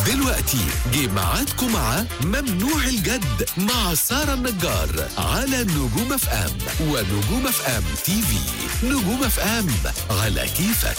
دلوقتي جه ميعادكم مع ممنوع الجد مع سارة النجار على نجوم اف ام ونجوم اف ام تي في نجوم اف ام على كيفك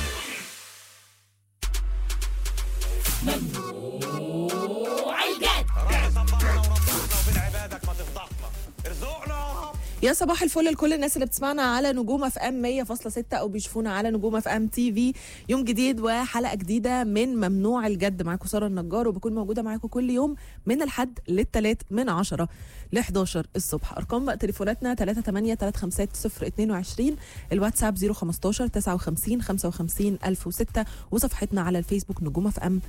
يا صباح الفل لكل الناس اللي بتسمعنا على نجوم اف ام 100.6 او بيشوفونا على نجوم اف ام تي في يوم جديد وحلقه جديده من ممنوع الجد معاكم ساره النجار وبكون موجوده معاكم كل يوم من الحد للثلاث من 10 ل 11 الصبح ارقام بقى تليفوناتنا 38 350 22 الواتساب 015 59 55 1006 وصفحتنا على الفيسبوك نجوم اف ام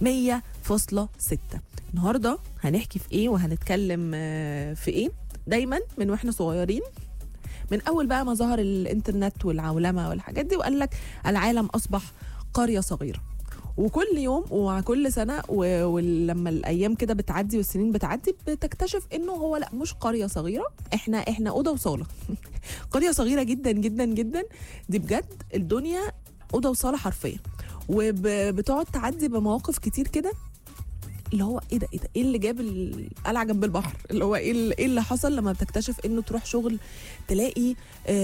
100.6 النهارده هنحكي في ايه وهنتكلم آه، في ايه دايما من واحنا صغيرين من اول بقى ما ظهر الانترنت والعولمه والحاجات دي وقال لك العالم اصبح قريه صغيره وكل يوم وكل سنه و- ولما الايام كده بتعدي والسنين بتعدي بتكتشف انه هو لا مش قريه صغيره احنا احنا اوضه وصاله قريه صغيره جدا جدا جدا دي بجد الدنيا اوضه وصاله حرفيا وبتقعد تعدي بمواقف كتير كده اللي هو ايه ده ايه ده ايه اللي جاب القلعه جنب البحر اللي هو ايه اللي, إيه اللي حصل لما بتكتشف انه تروح شغل تلاقي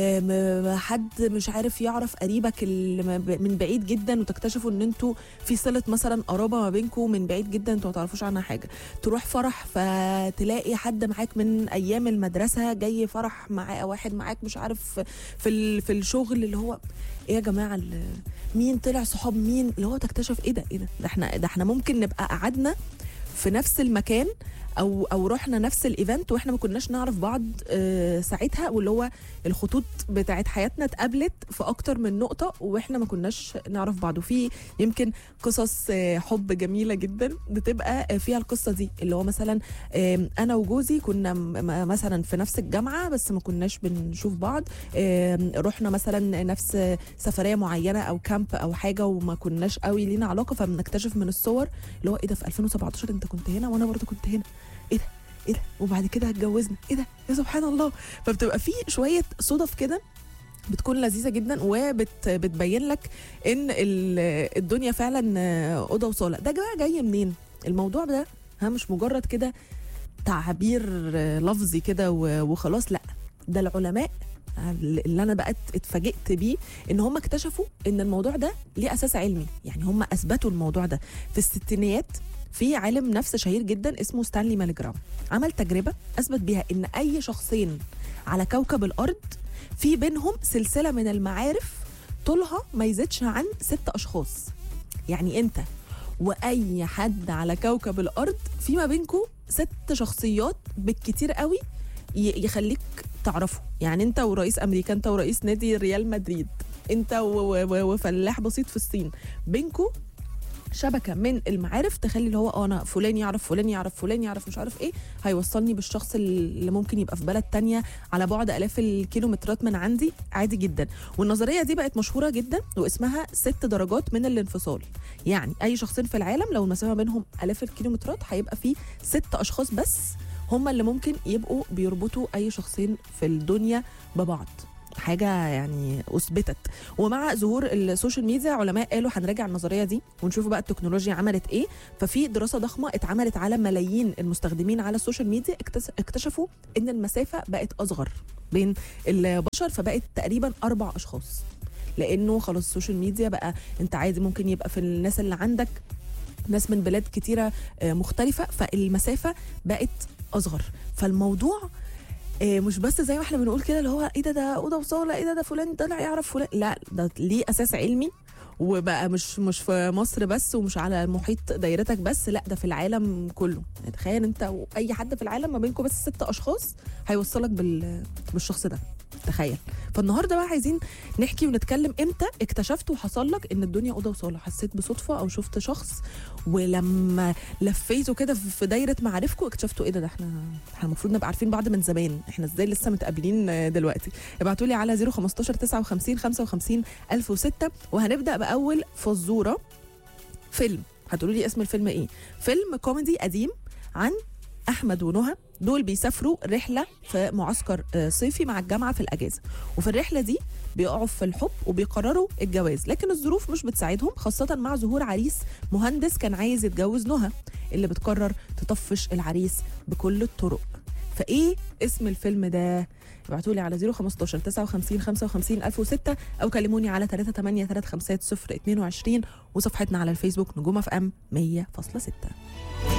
آم، حد مش عارف يعرف قريبك اللي ما ب- من بعيد جدا وتكتشفوا ان انتوا في صله مثلا قرابه ما بينكم من بعيد جدا انتوا ما تعرفوش عنها حاجه تروح فرح فتلاقي حد معاك من ايام المدرسه جاي فرح مع واحد معاك مش عارف في ال- في الشغل اللي هو ايه يا جماعه ال- مين طلع صحاب مين اللي هو تكتشف ايه ده ايه ده ده احنا ده احنا ممكن نبقى قعدنا في نفس المكان او او رحنا نفس الايفنت واحنا ما كناش نعرف بعض آه، ساعتها واللي هو الخطوط بتاعت حياتنا اتقابلت في اكتر من نقطه واحنا ما كناش نعرف بعض وفي يمكن قصص آه، حب جميله جدا بتبقى آه، فيها القصه دي اللي هو مثلا آم، انا وجوزي كنا م- م- مثلا في نفس الجامعه بس ما كناش بنشوف بعض آم، رحنا مثلا نفس سفريه معينه او كامب او حاجه وما كناش قوي لينا علاقه فبنكتشف من الصور اللي هو ايه ده في 2017 انت كنت هنا وانا برضو كنت هنا ايه ده ايه ده وبعد كده اتجوزنا ايه ده يا سبحان الله فبتبقى في شويه صدف كده بتكون لذيذه جدا وبتبين لك ان ال- الدنيا فعلا آه، اوضه وصاله ده بقى جاي منين الموضوع ده ها مش مجرد كده تعبير آه، لفظي كده و- وخلاص لا ده العلماء اللي انا بقى اتفاجئت بيه ان هم اكتشفوا ان الموضوع ده ليه اساس علمي يعني هم اثبتوا الموضوع ده في الستينيات في عالم نفس شهير جدا اسمه ستانلي مالجرام عمل تجربه اثبت بيها ان اي شخصين على كوكب الارض في بينهم سلسله من المعارف طولها ما يزيدش عن ست اشخاص يعني انت واي حد على كوكب الارض في ما بينكم ست شخصيات بالكتير قوي ي- يخليك تعرفه يعني انت ورئيس امريكا انت ورئيس نادي ريال مدريد انت و- و- و- وفلاح بسيط في الصين بينكم شبكه من المعارف تخلي اللي هو اه انا فلان يعرف فلان يعرف فلان يعرف مش عارف ايه هيوصلني بالشخص اللي ممكن يبقى في بلد تانية على بعد الاف الكيلومترات من عندي عادي جدا والنظريه دي بقت مشهوره جدا واسمها ست درجات من الانفصال يعني اي شخصين في العالم لو المسافه بينهم الاف الكيلومترات هيبقى في ست اشخاص بس هم اللي ممكن يبقوا بيربطوا اي شخصين في الدنيا ببعض حاجه يعني اثبتت ومع ظهور السوشيال ميديا علماء قالوا هنراجع النظريه دي ونشوف بقى التكنولوجيا عملت ايه ففي دراسه ضخمه اتعملت على ملايين المستخدمين على السوشيال ميديا اكتس- اكتشفوا ان المسافه بقت اصغر بين البشر فبقت تقريبا اربع اشخاص لانه خلاص السوشيال ميديا بقى انت عادي ممكن يبقى في الناس اللي عندك ناس من بلاد كتيره آه، مختلفه فالمسافه بقت اصغر فالموضوع آه، مش بس زي ما احنا بنقول كده اللي هو ايه ده ده اوضه وصاله ايه ده ده فلان طلع يعرف فلان لا ده ليه اساس علمي وبقى مش مش في مصر بس ومش على محيط دايرتك بس لا ده في العالم كله يعني تخيل انت واي حد في العالم ما بينكم بس ست اشخاص هيوصلك بال بالشخص ده تخيل فالنهارده بقى عايزين نحكي ونتكلم امتى اكتشفت وحصل لك ان الدنيا اوضه وصاله حسيت بصدفه او شفت شخص ولما لفيته كده في دايره معارفكم اكتشفتوا ايه ده ده احنا احنا المفروض نبقى عارفين بعض من زمان احنا ازاي لسه متقابلين دلوقتي ابعتوا لي على 015 59 55 1006 وهنبدا باول فزوره فيلم هتقولوا لي اسم الفيلم ايه فيلم كوميدي قديم عن احمد ونهى دول بيسافروا رحله في معسكر آه، صيفي مع الجامعه في الاجازه وفي الرحله دي بيقعوا في الحب وبيقرروا الجواز لكن الظروف مش بتساعدهم خاصة مع ظهور عريس مهندس كان عايز يتجوز نهى اللي بتقرر تطفش العريس بكل الطرق فايه اسم الفيلم ده ابعتوا لي على 015 59 55 1006 او كلموني على 38 350 22 وصفحتنا على الفيسبوك نجوم اف ام 100.6